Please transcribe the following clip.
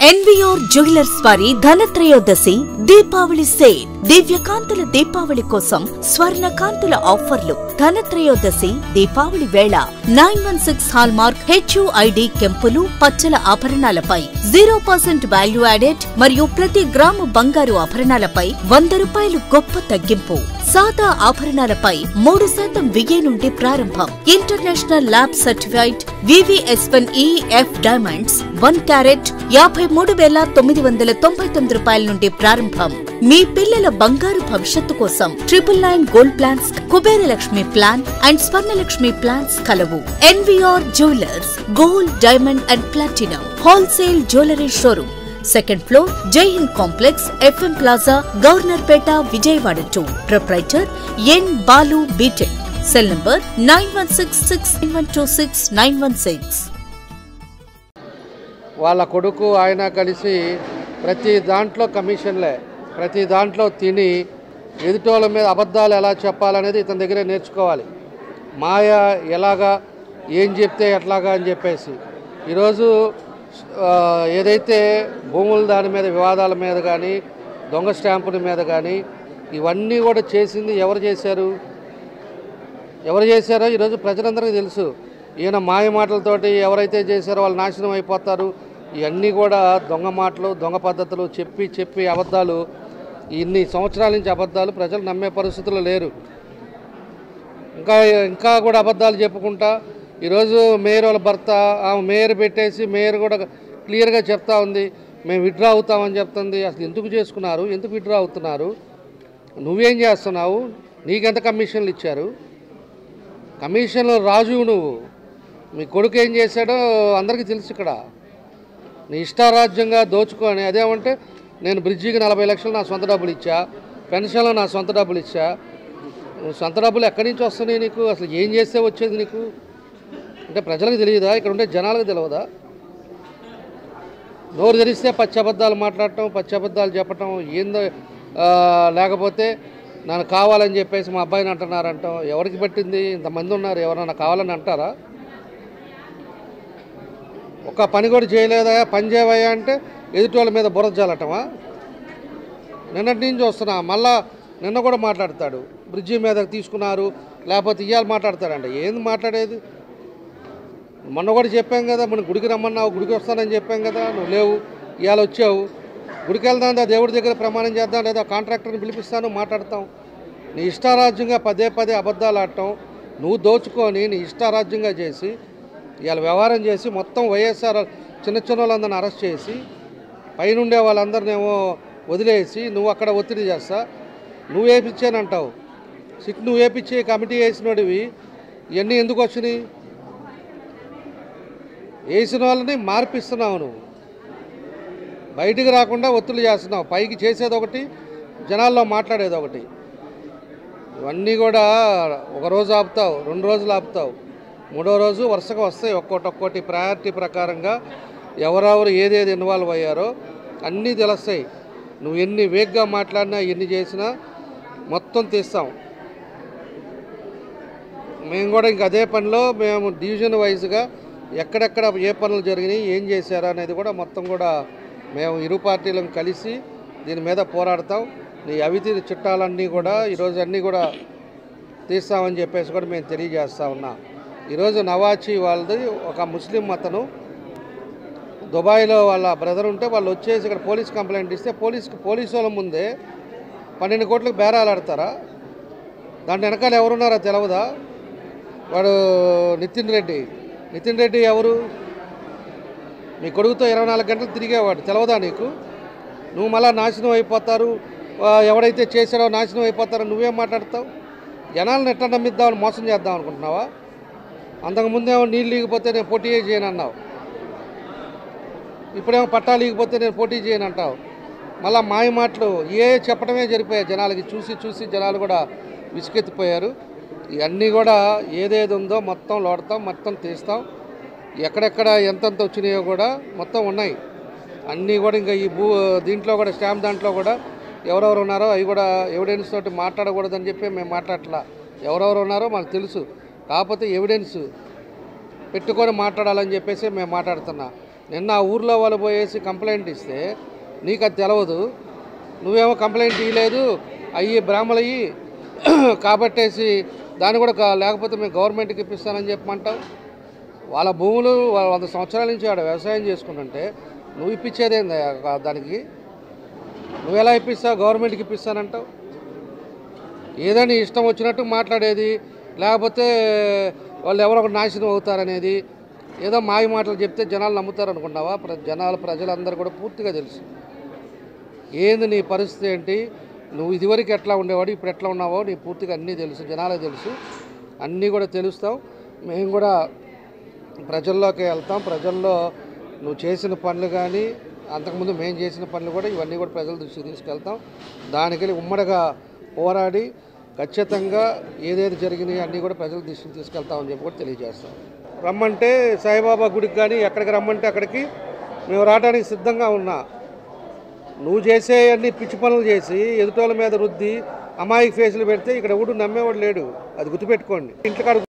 NVR jewellers వారి Dhanatrayodashi Deepavali sale దివ్యకాంతుల దీపావళి కోసం స్వర్ణ కాంతుల ఆఫర్లు ధనత్రయోదశి దీపావళి వేళ nine one six hallmark H U I D కెంపులు పచ్చల ఆభరణాలపై జీరో పర్సెంట్ వాల్యూ యాడెడ్ మరియు ప్రతి గ్రాము బంగారు ఆభరణాలపై వంద రూపాయలు గొప్ప తగ్గింపు సాదా ఆభరణాలపై మూడు శాతం విగే నుండి ప్రారంభం international lab certified V V S N E F diamonds one carat యాభై మూడు వేల తొమ్మిది వందల తొంభై తొమ్మిది రూపాయల నుండి ప్రారంభం మీ పిల్లల బంగారు భవిష్యత్తు కోసం triple nine gold plans Kubera Lakshmi plan and Swarnalakshmi plans కలవు N V R jewellers gold diamond and platinum wholesale jewellery showroom second floor Jai Hind complex F M plaza Governorpet Vijayawada two proprietor N Balu B Tech cell number nine one six six nine one two six nine one six వాళ్ళ కొడుకు ఆయన కలిసి ప్రతి దాంట్లో కమిషన్లే ప్రతి దాంట్లో తిని ఎదుటోళ్ళ మీద అబద్ధాలు ఎలా చెప్పాలనేది ఇతని దగ్గరే నేర్చుకోవాలి మాయ ఎలాగా ఏం చెప్తే ఎట్లాగా అని చెప్పేసి ఈరోజు ఆ, ఏదైతే భూముల దాని మీద వివాదాల మీద కానీ దొంగ స్టాంపుల మీద కానీ ఇవన్నీ కూడా చేసింది ఎవరు చేశారు ఎవరు చేశారో ఈరోజు ప్రజలందరికీ తెలుసు ఈయన మాయ మాటలతోటి ఎవరైతే చేశారో వాళ్ళు నాశనం అయిపోతారు ఇవన్నీ కూడా దొంగ మాటలు దొంగ పద్ధతులు చెప్పి చెప్పి అబద్ధాలు ఇన్ని సంవత్సరాల నుంచి అబద్ధాలు ప్రజలు నమ్మే పరిస్థితుల్లో లేరు ఇంకా ఇంకా కూడా అబద్ధాలు చెప్పుకుంటా ఈరోజు మేయర్ వాళ్ళ భర్త ఆమె మేయర్ పెట్టేసి మేయర్ కూడా క్లియర్గా చెప్తా ఉంది మేము విడ్రా అవుతామని చెప్తుంది అసలు ఎందుకు చేసుకున్నారు ఎందుకు విడ్రా అవుతున్నారు నువ్వేం చేస్తున్నావు నీకెంత కమిషన్లు ఇచ్చారు కమిషన్లో రాజు నువ్వు మీ కొడుకు ఏం చేశాడో అందరికీ తెలుసు ఇక్కడ నీ ఇష్టారాజ్యంగా దోచుకొని అదేమంటే నేను బ్రిడ్జికి నలభై లక్షలు నా సొంత డబ్బులు ఇచ్చా పెన్షన్లో నా సొంత డబ్బులు ఇచ్చా నువ్వు సొంత డబ్బులు ఎక్కడి నుంచి వస్తున్నాయి నీకు అసలు ఏం చేస్తే వచ్చేది నీకు అంటే ప్రజలకు తెలియదా ఇక్కడ ఉండే జనాలకు తెలియదా నోరు తెరిస్తే పచ్చి అబద్ధాలు మాట్లాడటం పచ్చి అబద్ధాలు చెప్పటం ఏందో ఆ, లేకపోతే నన్ను కావాలని చెప్పేసి మా అబ్బాయిని అంటున్నారంటాం ఎవరికి పట్టింది ఇంతమంది ఉన్నారు ఎవరన్నా కావాలని అంటారా ఒక పని కూడా చేయలేదా పని చేయవయ్యా అంటే ఎదుటి వాళ్ళ మీద బురద చల్లటమా నిన్నటి నుంచి వస్తున్నా మళ్ళా నిన్న కూడా మాట్లాడతాడు బ్రిడ్జి మీద తీసుకున్నారు లేకపోతే ఇవాళ మాట్లాడతాడంట ఏంది మాట్లాడేది మొన్న కూడా చెప్పాం కదా మన గుడికి రమ్మన్నావు గుడికి వస్తానని చెప్పాం కదా నువ్వు లేవు ఇవాళ వచ్చావు గుడికి వెళ్దాం దా దేవుడి దగ్గర ప్రమాణం చేద్దాం లేదా కాంట్రాక్టర్ని పిలిపిస్తాను మాట్లాడతాం నీ ఇష్టారాజ్యంగా పదే పదే అబద్ధాలు ఆడటం నువ్వు దోచుకొని నీ ఇష్టారాజ్యంగా చేసి ఇవాళ వ్యవహారం చేసి మొత్తం వైఎస్ఆర్ చిన్న చిన్న వాళ్ళందరిని అరెస్ట్ చేసి పైనుండే వాళ్ళందరినేమో వదిలేసి నువ్వు అక్కడ ఒత్తిడి చేస్తా నువ్వు వేపించానంటావు సిట్ నువ్వు వేపించి కమిటీ వేసినోడివి ఇవన్నీ ఎందుకు వచ్చినాయి వేసిన వాళ్ళని మార్పిస్తున్నావు నువ్వు బయటికి రాకుండా ఒత్తిడి చేస్తున్నావు పైకి చేసేది ఒకటి జనాల్లో మాట్లాడేది ఒకటి ఇవన్నీ కూడా ఒక రోజు ఆపుతావు రెండు రోజులు ఆపుతావు మూడో రోజు వరుసగా వస్తాయి ఒక్కోటి ఒక్కోటి ప్రయారిటీ ప్రకారంగా ఎవరెవరు ఏదేది ఇన్వాల్వ్ అయ్యారో అన్నీ తెలుస్తాయి నువ్వు ఎన్ని వేగ్గా మాట్లాడినా ఎన్ని చేసినా మొత్తం తీస్తాం మేము కూడా ఇంక అదే పనిలో మేము డివిజన్ వైజ్గా ఎక్కడెక్కడ ఏ పనులు జరిగినాయి ఏం చేశారు అనేది కూడా మొత్తం కూడా మేము ఇరు పార్టీలను కలిసి దీని మీద పోరాడతాం నీ అవితీ చుట్టాలన్నీ కూడా ఈరోజు అన్నీ కూడా తీస్తామని చెప్పేసి కూడా మేము తెలియజేస్తా ఉన్నాం ఈరోజు నవాచి వాళ్ళది ఒక ముస్లిం అతను దుబాయ్లో వాళ్ళ బ్రదర్ ఉంటే వాళ్ళు వచ్చేసి ఇక్కడ పోలీస్ కంప్లైంట్ ఇస్తే పోలీస్ పోలీసు వాళ్ళ ముందే పన్నెండు కోట్లకు బేరాలు ఆడతారా దాంట్లో వెనకాల ఎవరున్నారో తెలవదా వాడు నితిన్ రెడ్డి నితిన్ రెడ్డి ఎవరు మీ కొడుకుతో ఇరవై నాలుగు గంటలు తిరిగేవాడు తెలవదా నీకు నువ్వు మళ్ళా నాశనం అయిపోతారు ఆ, ఎవడైతే చేశాడో నాశనం అయిపోతారో నువ్వేం మాట్లాడతావు జనాలను ఎట్లా నమ్మిద్దామని మోసం చేద్దాం అనుకుంటున్నావా అంతకుముందేమో నీళ్ళు లీగిపోతే నేను పోటీ చేయను అన్నావు ఇప్పుడేమో పట్టా లీగిపోతే నేను పోటీ చేయను అంటావు మళ్ళా మాయ మాటలు ఏ చెప్పడమే జరిపోయాయి జనాలకి చూసి చూసి జనాలు కూడా విసుకెత్తిపోయారు ఇవన్నీ కూడా ఏదేది ఉందో మొత్తం లోడతాం మొత్తం తీస్తాం ఎక్కడెక్కడ ఎంతెంత వచ్చినాయో కూడా మొత్తం ఉన్నాయి అన్నీ కూడా ఇంకా ఈ భూ దీంట్లో కూడా స్టాంప్ దాంట్లో కూడా ఎవరెవరు ఉన్నారో అవి కూడా ఎవిడెన్స్ తోటి మాట్లాడకూడదని చెప్పి మేము మాట్లాడట్లా ఎవరెవరు ఉన్నారో మాకు తెలుసు కాకపోతే ఎవిడెన్స్ పెట్టుకొని మాట్లాడాలని చెప్పేసి మేము మాట్లాడుతున్నా నిన్న ఆ ఊర్లో వాళ్ళు పోయేసి కంప్లైంట్ ఇస్తే నీకు అది తెలవదు నువ్వేమో కంప్లైంట్ ఇవ్వలేదు అయ్యి బ్రాహ్మలయ్యి కాబట్టేసి దాన్ని కూడా కా- లేకపోతే మేము గవర్నమెంట్కి ఇప్పిస్తానని చెప్పమంటావు వాళ్ళ భూములు వాళ్ళ వంద సంవత్సరాల నుంచి ఆడ వ్యవసాయం చేసుకుంటుంటే నువ్వు ఇప్పించేదేంది ఆ- దానికి నువ్వు ఎలా ఇప్పిస్తావు గవర్నమెంట్కి ఇప్పిస్తానంటావు ఏదో నీ ఇష్టం వచ్చినట్టు మాట్లాడేది లేకపోతే వాళ్ళు ఎవరో ఒకరు నాశనం అవుతారనేది ఏదో మాయ మాటలు చెప్తే జనాలు నమ్ముతారు అనుకున్నావా ప్ర జనాలు ప్రజలందరూ కూడా పూర్తిగా తెలుసు ఏంది నీ పరిస్థితి ఏంటి నువ్వు ఇదివరకు ఎట్లా ఉండేవాడు ఇప్పుడు ఎట్లా ఉన్నావో నీ పూర్తిగా అన్నీ తెలుసు జనాలకు తెలుసు అన్నీ కూడా తెలుస్తాం మేము కూడా ప్రజల్లోకి వెళ్తాం ప్రజల్లో నువ్వు చేసిన పనులు కానీ అంతకుముందు మేము చేసిన పనులు కూడా ఇవన్నీ కూడా ప్రజల దృష్టికి తీసుకెళ్తాం దానికి ఉమ్మడిగా పోరాడి ఖచ్చితంగా ఏదేది జరిగినాయి అన్నీ కూడా ప్రజల దృష్టికి తీసుకెళ్తామని చెప్పి కూడా తెలియజేస్తాం రమ్మంటే సాయిబాబా గుడికి కానీ ఎక్కడికి రమ్మంటే అక్కడికి మేము రావడానికి సిద్ధంగా ఉన్నా నువ్వు చేసే అన్ని పిచ్చి పనులు చేసి ఎదుటోళ్ళ మీద రుద్ది అమాయక ఫేసులు పెడితే ఇక్కడ ఊడు నమ్మేవాడు లేడు అది గుర్తుపెట్టుకోండి ఇంట్లో